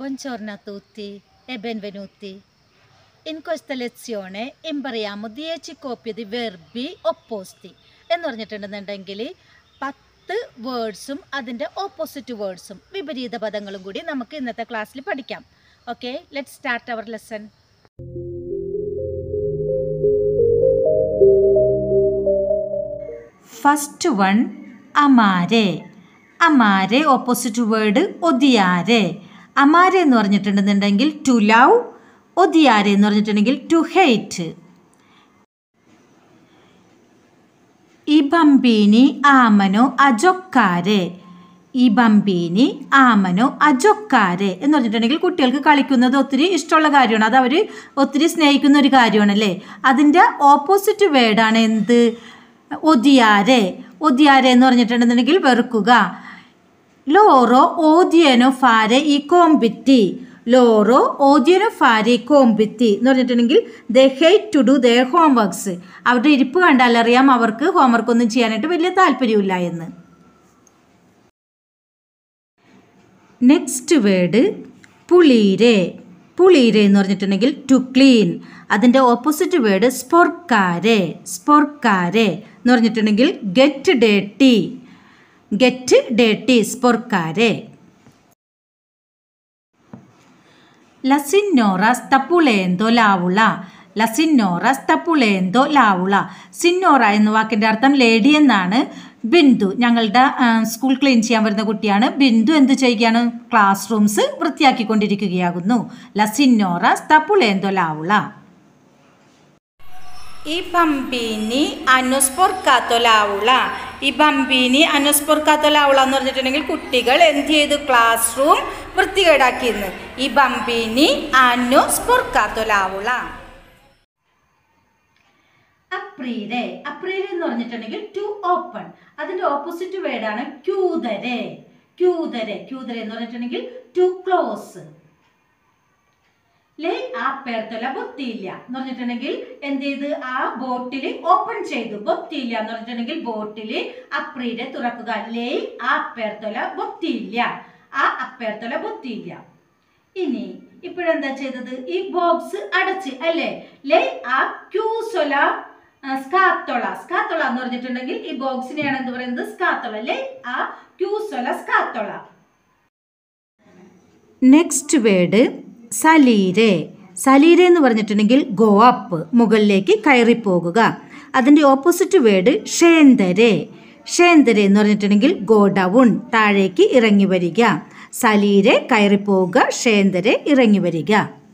Buongiorno a tutti e benvenuti. In questa lezione impariamo 10 coppie di verbi opposti എന്ന് പറഞ്ഞിട്ടുണ്ടെന്നുണ്ടെങ്കിൽ പത്ത് വേർഡ്സും അതിൻ്റെ opposite വേർഡ്സും വിപരീത പദങ്ങളും കൂടി നമുക്ക് ഇന്നത്തെ ക്ലാസ്സിൽ പഠിക്കാം okay let start our lesson first one അമാരെ അമാരെ ഓപ്പോസിറ്റ് വേർഡ് ഒതിയാരെ അമാരെ എന്ന് പറഞ്ഞിട്ടുണ്ടെന്നുണ്ടെങ്കിൽ ടു ലവ് ഒതിയാരെ എന്ന് പറഞ്ഞിട്ടുണ്ടെങ്കിൽ ടു ഹെയ്റ്റ് ഈ ബംബീനി ആമനോ അജൊക്കാരെ ഈ ബംബീനി ആമനോ അജൊക്കാരെ എന്ന് പറഞ്ഞിട്ടുണ്ടെങ്കിൽ കുട്ടികൾക്ക് കളിക്കുന്നത് ഒത്തിരി ഇഷ്ടമുള്ള കാര്യമാണ് അത് അവർ ഒത്തിരി സ്നേഹിക്കുന്ന ഒരു കാര്യമാണല്ലേ അതിൻ്റെ ഓപ്പോസിറ്റ് വേർഡാണ് എന്ത് ഒതിയാരെ ഒതിയാരെ എന്ന് പറഞ്ഞിട്ടുണ്ടെന്നുണ്ടെങ്കിൽ വെറുക്കുക ലോറോ ഓദിയനോ ഫാരെ ഈ കോമ്പിറ്റി ലോറോ ഓദിയനോ ഫാരെ ഈ കോമ്പിറ്റി എന്ന് പറഞ്ഞിട്ടുണ്ടെങ്കിൽ they hate to do they homeworks അവരുടെ ഇരിപ്പ് കണ്ടാൽ അറിയാം അവർക്ക് ഹോംവർക്ക് ഒന്നും ചെയ്യാനായിട്ട് വലിയ താല്പര്യമില്ല എന്ന് നെക്സ്റ്റ് വേർഡ് പുളീരെ പുളീരെ എന്ന് പറഞ്ഞിട്ടുണ്ടെങ്കിൽ ടു ക്ലീൻ അതിൻ്റെ ഓപ്പോസിറ്റ് വേർഡ് സ്പൊർക്കാരെ സ്പൊർക്കാരെ എന്ന് പറഞ്ഞിട്ടുണ്ടെങ്കിൽ ഗെറ്റ് ഡേട്ടി ഗെറ്റ് ഡേട്ടി സ്പൊർക്കാരെ ലസിന്നോറ സ്തപ്പുളേന്തോ ലാവുള ലസിന്നോറ സ്തപ്പുളേന്തോ ലാവുള സിന്നോറ എന്ന വാക്കിൻ്റെ അർത്ഥം ലേഡി എന്നാണ് ബിന്ദു ഞങ്ങളുടെ ആ, സ്കൂൾ ക്ലീൻ ചെയ്യാൻ വരുന്ന കുട്ടിയാണ് ബിന്ദു എന്ത് ചെയ്യുകയാണ് ക്ലാസ് റൂംസ് വൃത്തിയാക്കിക്കൊണ്ടിരിക്കുകയാകുന്നു ലസിന്നോറ സ്തപ്പുളേന്തോ ലാവുള ഈ ബംബീനി അനുസ്പൊർക്കാത്തൊലാവുള ഈ ബംബീനി അനുസ്പൊർക്കാത്തൊലാവുള എന്ന് പറഞ്ഞിട്ടുണ്ടെങ്കിൽ കുട്ടികൾ എന്ത് ചെയ്തു ക്ലാസ് റൂം വൃത്തികേടാക്കിയെന്ന് ഈ ബംബീനി അനുസ്പൊർക്കാത്തൊലാവുള അപ്രീരെ അപ്രീരെ എന്ന് പറഞ്ഞിട്ടുണ്ടെങ്കിൽ ടു ഓപ്പൺ അതിന്റെ ഓപ്പോസിറ്റ് വേർഡാണ് ക്യൂതരെ ക്യൂതരെ ക്യൂതരെ എന്ന് പറഞ്ഞിട്ടുണ്ടെങ്കിൽ ടു ക്ലോസ് ലേ ആ പേർത്തല ബൊത്തിയില്ല എന്ന് പറഞ്ഞിട്ടുണ്ടെങ്കിൽ എന്ത് ചെയ്ത് ആ ബോട്ടിൽ ഓപ്പൺ ചെയ്തു ബൊത്തിയില്ല എന്ന് പറഞ്ഞിട്ടുണ്ടെങ്കിൽ ബോട്ടിൽ അപ്രീരെ തുറക്കുക ലേ ആ പേർത്തല ബൊത്തിയില്ല ആ അപ്പേർത്തല ബൊത്തിയില്ല ഇനി ഇപ്പോഴെന്താ ചെയ്തത് ഈ ബോക്സ് അടച്ച് അല്ലേ ലേ ആ ക്യൂസൊല ആ, സ്കാത്തൊള സ്കാത്തൊള എന്ന് പറഞ്ഞിട്ടുണ്ടെങ്കിൽ ഈ ബോക്സിനെയാണ് എന്ത് പറയുന്നത് സ്കാത്തൊള ലേ ആ ക്യൂസൊല സ്കാത്തൊള നെക്സ്റ്റ് വേർഡ് സലീരെ സലീരെ എന്ന് പറഞ്ഞിട്ടുണ്ടെങ്കിൽ ഗോ അപ്പ് മുകളിലേക്ക് കയറിപ്പോകുക അതിൻ്റെ ഓപ്പോസിറ്റ് വേർഡ് ഷേന്തരെ ഷേന്തരെ എന്ന് പറഞ്ഞിട്ടുണ്ടെങ്കിൽ ഗോ ഡൗൺ താഴേക്ക് ഇറങ്ങി വരിക സലീരെ കയറിപ്പോവുക ഷേന്തരെ ഇറങ്ങി വരിക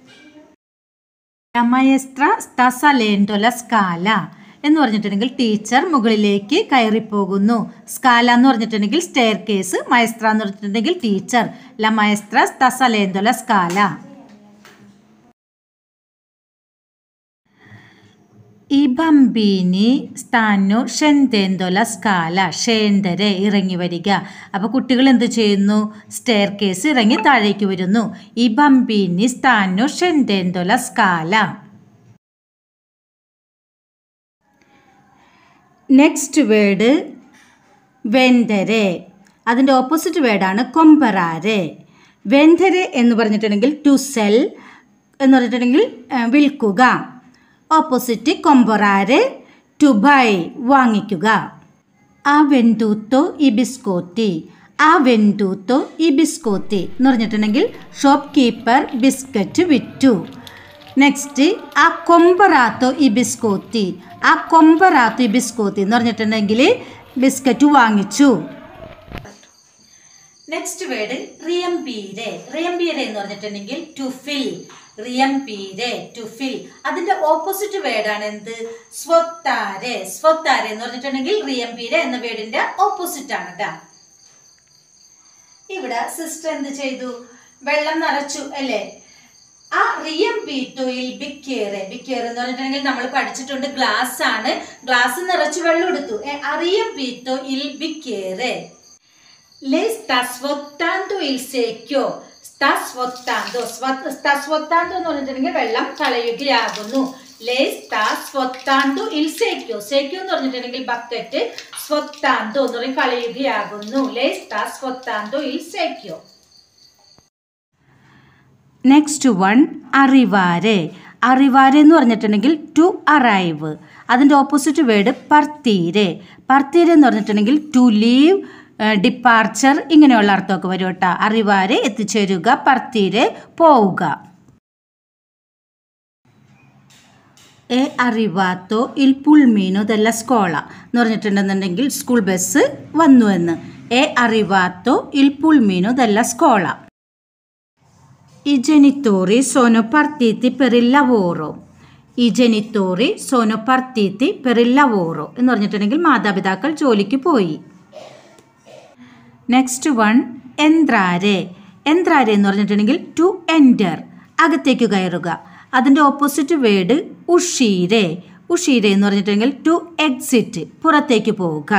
മയസ്ത്ര സ്തസലേൻഡൊല സ്കാല എന്ന് പറഞ്ഞിട്ടുണ്ടെങ്കിൽ ടീച്ചർ മുകളിലേക്ക് കയറിപ്പോകുന്നു സ്കാല എന്ന് പറഞ്ഞിട്ടുണ്ടെങ്കിൽ സ്റ്റെയർ കേസ് മയസ്ത്ര എന്ന് പറഞ്ഞിട്ടുണ്ടെങ്കിൽ ടീച്ചർ ല മയസ്ത്ര സ്തസലേൻഡൊല സ്കാല ഈ ബംബീനി സ്ഥാനു ഷെന്തേന്തോല സ്കാല ഷേന്തരെ ഇറങ്ങി വരിക അപ്പോൾ കുട്ടികൾ എന്ത് ചെയ്യുന്നു സ്റ്റെയർ കേസ് ഇറങ്ങി താഴേക്ക് വരുന്നു ഈ ബംബീനി സ്ഥാനു ഷെന്തേന്തോല സ്കാല നെക്സ്റ്റ് വേർഡ് വെന്തരെ അതിൻ്റെ ഓപ്പോസിറ്റ് വേർഡാണ് കൊമ്പറാരെ വെന്തരെ എന്ന് പറഞ്ഞിട്ടുണ്ടെങ്കിൽ ടു സെൽ എന്ന് പറഞ്ഞിട്ടുണ്ടെങ്കിൽ ആ, വിൽക്കുക ഓപ്പോസിറ്റ് കൊമ്പറാരെ ടു ബൈ വാങ്ങിക്കുക ആ വെന്തൂത്തോ ഈ ബിസ്കോത്തി ആ വെന്തൂത്തോ ഈ ബിസ്കോത്തി എന്ന് പറഞ്ഞിട്ടുണ്ടെങ്കിൽ ഷോപ്പ് കീപ്പർ ബിസ്ക്കറ്റ് വിറ്റു നെക്സ്റ്റ് ആ കൊമ്പറാത്തോ ഈ ബിസ്കോത്തി ആ കൊമ്പറാത്തോ ഈ ബിസ്കോത്തി എന്ന് പറഞ്ഞിട്ടുണ്ടെങ്കിൽ ബിസ്ക്കറ്റ് വാങ്ങിച്ചു നെക്സ്റ്റ് വേർഡ് റിയംപീരെ റിയംപീരെ എന്ന് പറഞ്ഞിട്ടുണ്ടെങ്കിൽ ടു ഫിൽ റിയംപീരെ ടു ഫിൽ അതിന്റെ ഓപ്പോസിറ്റ് വേർഡാണ് എന്ത് സ്വത്താരെ സ്വത്താരെ എന്ന് പറഞ്ഞിട്ടുണ്ടെങ്കിൽ റിയംപീരെ എന്ന വേർഡിന്റെ ഓപ്പോസിറ്റ് ആണ് കേട്ടോ ഇവിടെ സിസ്റ്റർ എന്ത് ചെയ്തു വെള്ളം നിറച്ചു അല്ലേ ആ റിയം പീറ്റോയിൽ ബിക്കേറെ ബിക്കേറെ എന്ന് പറഞ്ഞിട്ടുണ്ടെങ്കിൽ നമ്മൾ പഠിച്ചിട്ടുണ്ട് ഗ്ലാസ് ആണ് ഗ്ലാസ് നിറച്ച് വെള്ളം എടുത്തു ഏ, ആ റിയം പീറ്റോ ഇൽ ബിക്കേറെ Le sta svuotando il secchio. Sta svuotando. Sva- sta svuotando എന്ന് പറഞ്ഞിട്ടുണ്ടെങ്കിൽ വെള്ളം കളയുകയാകുന്നു ലേ sta svuotando il secchio. secchio എന്ന് പറഞ്ഞിട്ടുണ്ടെങ്കിൽ ബക്കറ്റ് സ്വത്താന്തോ എന്ന് പറയും കളയുകയാകുന്നു ലേ sta svuotando il secchio. Next one അറിവാരെ അറിവാരെ എന്ന് പറഞ്ഞിട്ടുണ്ടെങ്കിൽ ടു അറൈവ് അതിൻ്റെ ഓപ്പോസിറ്റ് വേർഡ് പർത്തീരെ പർത്തീരെ എന്ന് പറഞ്ഞിട്ടുണ്ടെങ്കിൽ ടു ലീവ് ഡിപ്പാർച്ചർ ഇങ്ങനെയുള്ള അർത്ഥമൊക്കെ വരും കേട്ടോ അറിവാരെ എത്തിച്ചേരുക പർത്തീരെ പോവുക എ അറിവാത്തോ ഇൽ പുൾമീനോ ദല്ല സ്കോള എന്ന് പറഞ്ഞിട്ടുണ്ടെന്നുണ്ടെങ്കിൽ സ്കൂൾ ബസ് വന്നു എന്ന് എ അറിവാത്തോ ഇൽ പുൾമീനോ ദല്ല സ്കോള I genitori sono partiti per il lavoro. I genitori sono partiti per il lavoro എന്ന് പറഞ്ഞിട്ടുണ്ടെങ്കിൽ മാതാപിതാക്കൾ ജോലിക്ക് പോയി നെക്സ്റ്റ് വൺ എന്ത്രാരെ എന്ത്രാരെ എന്ന് പറഞ്ഞിട്ടുണ്ടെങ്കിൽ ടു എൻറ്റർ അകത്തേക്ക് കയറുക അതിൻ്റെ ഓപ്പോസിറ്റ് വേർഡ് ഉഷീരെ ഉഷീരെ എന്ന് പറഞ്ഞിട്ടുണ്ടെങ്കിൽ ടു എക്സിറ്റ് പുറത്തേക്ക് പോവുക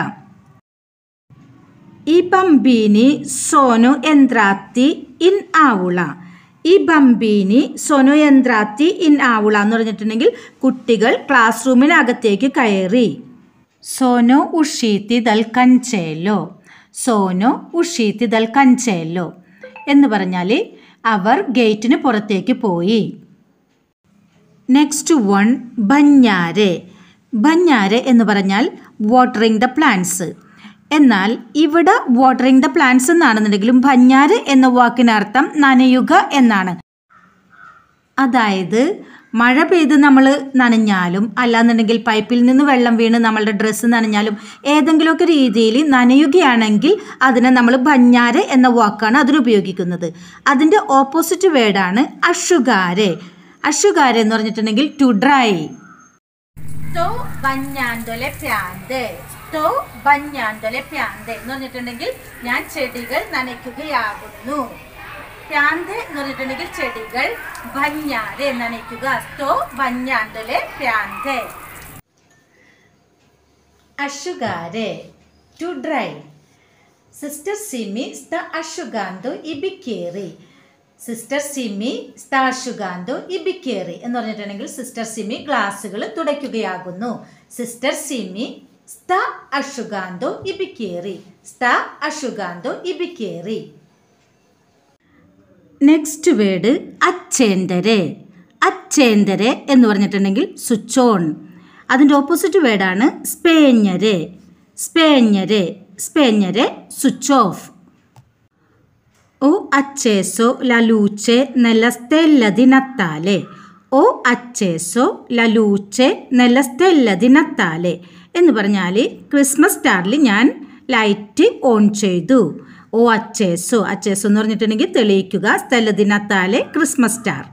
ഈ ബംബീനി സോനു എന്ത്രാത്തി ഇൻ ആവുള ഈ ബംബീനി സോനു എന്ത്രാത്തി ഇൻ ആവുള എന്ന് പറഞ്ഞിട്ടുണ്ടെങ്കിൽ കുട്ടികൾ ക്ലാസ് റൂമിനകത്തേക്ക് കയറി സോനു ഉഷീത്തി ദൽ കഞ്ചേലോ സോനു ഉഷീത്തി ദൽ കഞ്ചേലോ എന്ന് പറഞ്ഞാൽ അവർ ഗേറ്റിന് പുറത്തേക്ക് പോയി നെക്സ്റ്റ് വൺ ബഞ്ഞാരെ ബഞ്ഞാരെ എന്ന് പറഞ്ഞാൽ വാട്ടറിങ് ദ പ്ലാന്റ്സ് എന്നാൽ ഇവിടെ വാട്ടറിങ് ദ പ്ലാന്റ്സ് എന്നാണെന്നുണ്ടെങ്കിലും ഭഞ്ഞാര് എന്ന വാക്കിനർത്ഥം നനയുക എന്നാണ് അതായത് മഴ പെയ്ത് നമ്മൾ നനഞ്ഞാലും അല്ലാന്നുണ്ടെങ്കിൽ പൈപ്പിൽ നിന്ന് വെള്ളം വീണ് നമ്മളുടെ ഡ്രസ്സ് നനഞ്ഞാലും ഏതെങ്കിലുമൊക്കെ രീതിയിൽ നനയുകയാണെങ്കിൽ അതിനെ നമ്മൾ ഭഞ്ഞാര് എന്ന വാക്കാണ് അതിന് ഉപയോഗിക്കുന്നത് അതിൻ്റെ ഓപ്പോസിറ്റ് വേർഡാണ് അഷുകാരെ അഷുകാരെ എന്ന് പറഞ്ഞിട്ടുണ്ടെങ്കിൽ to dry sto bagnando le piante sto bagnando le piante എന്ന് പറഞ്ഞിട്ടുണ്ടെങ്കിൽ ഞാൻ ചെടികൾ നനയ്ക്കുകയാകുന്നു പ്യാന്ത് എന്ന് പറഞ്ഞിട്ടുണ്ടെങ്കിൽ ചെടികൾ ബഞ്ഞാതെ നനയ്ക്കുക sto bagnando le piante asciugare to dry sister Simi sta asciugando i bicchieri sister Simi sta asciugando i bicchieri എന്ന് പറഞ്ഞിട്ടുണ്ടെങ്കിൽ സിസ്റ്റർ സിമി ഗ്ലാസ്സുകൾ തുടയ്ക്കുകയാകുന്നു sister Simi sta asciugando i bicchieri sta asciugando i bicchieri next word അച്ചേന്തരെ അച്ചേന്തരെ എന്ന് പറഞ്ഞിട്ടുണ്ടെങ്കിൽ സ്വിച്ച് ഓൺ അതിൻ്റെ opposite വേർഡാണ് സ്പേഞ്ഞരെ സ്പേഞ്ഞരെ സ്പേഞ്ഞരെ switch off O acceso la luce nella stella di Natale. O acceso la luce nella stella di Natale. എന്ന് പറഞ്ഞാൽ ക്രിസ്മസ് സ്റ്റാറിൽ ഞാൻ ലൈറ്റ് ഓൺ ചെയ്തു ഓ അച്ചേസോ അച്ചേസോ എന്ന് പറഞ്ഞിട്ടുണ്ടെങ്കിൽ തെളിയിക്കുക സ്റ്റെല്ല ദി നത്താലെ ക്രിസ്മസ് സ്റ്റാർ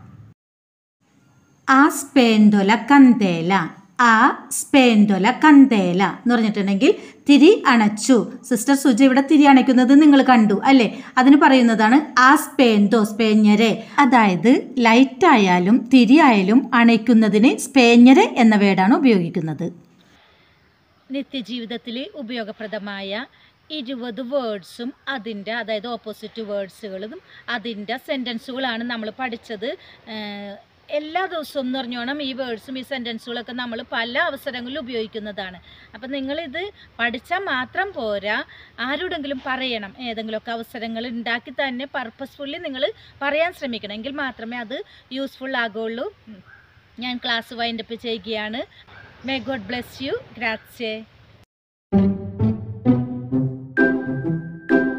ആ സ്പേന്തോല കന്തേല ആ സ്പേന്തോല കന്തേല എന്ന് പറഞ്ഞിട്ടുണ്ടെങ്കിൽ തിരി അണച്ചു സിസ്റ്റർ സുജ ഇവിടെ തിരി അണയ്ക്കുന്നത് നിങ്ങൾ കണ്ടു അല്ലേ അതിന് പറയുന്നതാണ് ആ സ്പേന്തോ സ്പേഞ്ഞരെ അതായത് ലൈറ്റ് ആയാലും തിരി ആയാലും അണയ്ക്കുന്നതിന് സ്പേഞ്ഞരെ എന്ന വേർഡാണ് ഉപയോഗിക്കുന്നത് നിത്യജീവിതത്തിൽ ഉപയോഗപ്രദമായ ഇരുപത് വേർഡ്സും അതിൻ്റെ അതായത് ഓപ്പോസിറ്റ് വേർഡ്സുകളും അതിൻ്റെ സെൻറ്റൻസുകളാണ് നമ്മൾ പഠിച്ചത് ഏഹ് എല്ലാ ദിവസവും എന്ന് പറഞ്ഞോണം ഈ വേർഡ്സും ഈ സെൻറ്റൻസുകളൊക്കെ നമ്മൾ പല അവസരങ്ങളിലും ഉപയോഗിക്കുന്നതാണ് അപ്പം നിങ്ങളിത് പഠിച്ചാൽ മാത്രം പോരാ ആരോടെങ്കിലും പറയണം ഏതെങ്കിലുമൊക്കെ അവസരങ്ങൾ ഉണ്ടാക്കി തന്നെ പർപ്പസ്ഫുള്ളി നിങ്ങൾ പറയാൻ ശ്രമിക്കണം എങ്കിൽ മാത്രമേ അത് യൂസ്ഫുൾ ആകുള്ളൂ ഉം. ഞാൻ ക്ലാസ് വൈൻഡപ്പ് ചെയ്യുകയാണ് മേ ഗോഡ് ബ്ലെസ് യു ഗ്രാറ്റ്സേ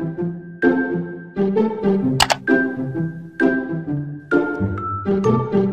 Thank you.